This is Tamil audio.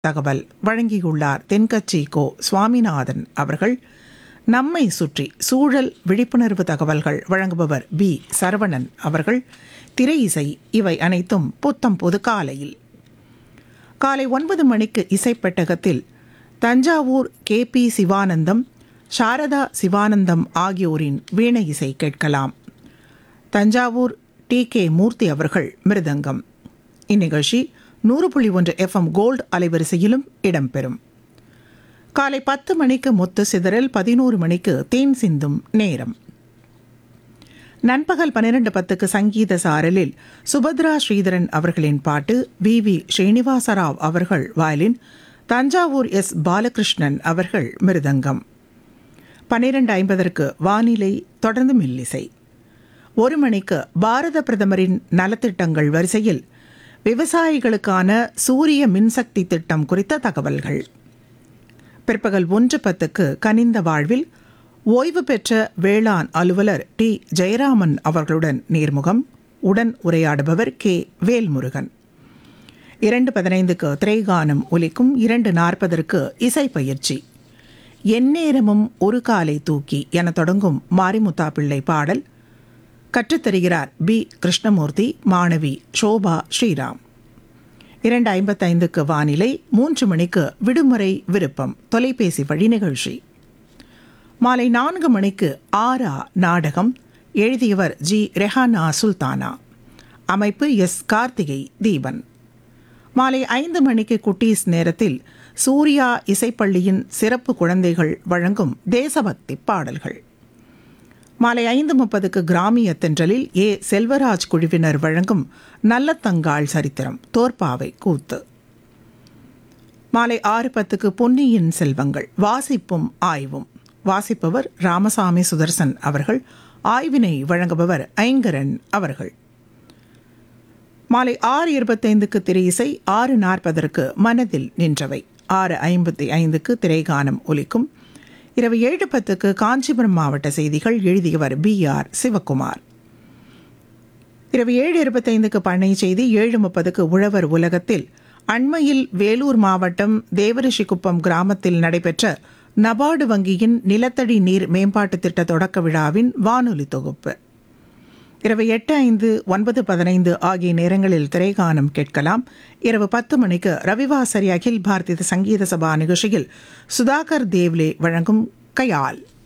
தகவல் வழங்கியுள்ளார் தென்கட்சி கோ சுவாமிநாதன் அவர்கள் நம்மை சுற்றி சூழல் விழிப்புணர்வு தகவல்கள் வழங்குபவர் பி சரவணன் அவர்கள் திரை இசை இவை அனைத்தும் புத்தம் பொது காலையில் காலை ஒன்பது மணிக்கு இசைப்பெட்டகத்தில் தஞ்சாவூர் கே பி சிவானந்தம் சாரதா சிவானந்தம் ஆகியோரின் வீணை இசை கேட்கலாம் தஞ்சாவூர் டி கே மூர்த்தி அவர்கள் மிருதங்கம் இந்நிகழ்ச்சி நூறு புள்ளி ஒன்று எஃப்எம் கோல்டு அலைவரிசையிலும் இடம்பெறும் காலை பத்து மணிக்கு முத்து சிதறல் பதினோரு மணிக்கு தேன் சிந்தும் நேரம் நண்பகல் பன்னிரண்டு பத்துக்கு சங்கீத சாரலில் சுபத்ரா ஸ்ரீதரன் அவர்களின் பாட்டு வி வி ஸ்ரீனிவாசராவ் அவர்கள் வயலின் தஞ்சாவூர் எஸ் பாலகிருஷ்ணன் அவர்கள் மிருதங்கம் பன்னிரண்டு ஐம்பதற்கு வானிலை தொடர்ந்து மில்லிசை ஒரு மணிக்கு பாரத பிரதமரின் நலத்திட்டங்கள் வரிசையில் விவசாயிகளுக்கான சூரிய மின்சக்தி திட்டம் குறித்த தகவல்கள் பிற்பகல் ஒன்று பத்துக்கு கனிந்த வாழ்வில் ஓய்வு பெற்ற வேளாண் அலுவலர் டி ஜெயராமன் அவர்களுடன் நேர்முகம் உடன் உரையாடுபவர் கே வேல்முருகன் இரண்டு பதினைந்துக்கு திரைகானம் ஒலிக்கும் இரண்டு நாற்பதற்கு இசை பயிற்சி எந்நேரமும் ஒரு காலை தூக்கி என தொடங்கும் மாரிமுத்தா பிள்ளை பாடல் கற்றுத்தருகிறார் பி கிருஷ்ணமூர்த்தி மாணவி ஷோபா ஸ்ரீராம் இரண்டு ஐம்பத்தைந்துக்கு வானிலை மூன்று மணிக்கு விடுமுறை விருப்பம் தொலைபேசி வழி நிகழ்ச்சி மாலை நான்கு மணிக்கு ஆரா நாடகம் எழுதியவர் ஜி ரெஹானா சுல்தானா அமைப்பு எஸ் கார்த்திகை தீபன் மாலை ஐந்து மணிக்கு குட்டீஸ் நேரத்தில் சூர்யா இசைப்பள்ளியின் சிறப்பு குழந்தைகள் வழங்கும் தேசபக்தி பாடல்கள் மாலை ஐந்து முப்பதுக்கு கிராமிய தென்றலில் ஏ செல்வராஜ் குழுவினர் வழங்கும் நல்ல தங்காள் சரித்திரம் தோற்பாவை கூத்து மாலை ஆறு பத்துக்கு பொன்னியின் செல்வங்கள் வாசிப்பும் ஆய்வும் வாசிப்பவர் ராமசாமி சுதர்சன் அவர்கள் ஆய்வினை வழங்குபவர் ஐங்கரன் அவர்கள் மாலை ஆறு இருபத்தைந்துக்கு திரை இசை ஆறு நாற்பதற்கு மனதில் நின்றவை ஆறு ஐம்பத்தி ஐந்துக்கு திரைகானம் ஒலிக்கும் இரவு ஏழு பத்துக்கு காஞ்சிபுரம் மாவட்ட செய்திகள் எழுதியவர் பி ஆர் சிவக்குமார் இரவு ஏழு இருபத்தைந்துக்கு பண்ணை செய்தி ஏழு முப்பதுக்கு உழவர் உலகத்தில் அண்மையில் வேலூர் மாவட்டம் தேவரிஷிக்குப்பம் கிராமத்தில் நடைபெற்ற நபார்டு வங்கியின் நிலத்தடி நீர் மேம்பாட்டு திட்ட தொடக்க விழாவின் வானொலி தொகுப்பு இரவு எட்டு ஐந்து ஒன்பது பதினைந்து ஆகிய நேரங்களில் திரைகானம் கேட்கலாம் இரவு பத்து மணிக்கு ரவிவாசரி அகில் பாரதிய சங்கீத சபா நிகழ்ச்சியில் சுதாகர் தேவ்லே வழங்கும் கயால்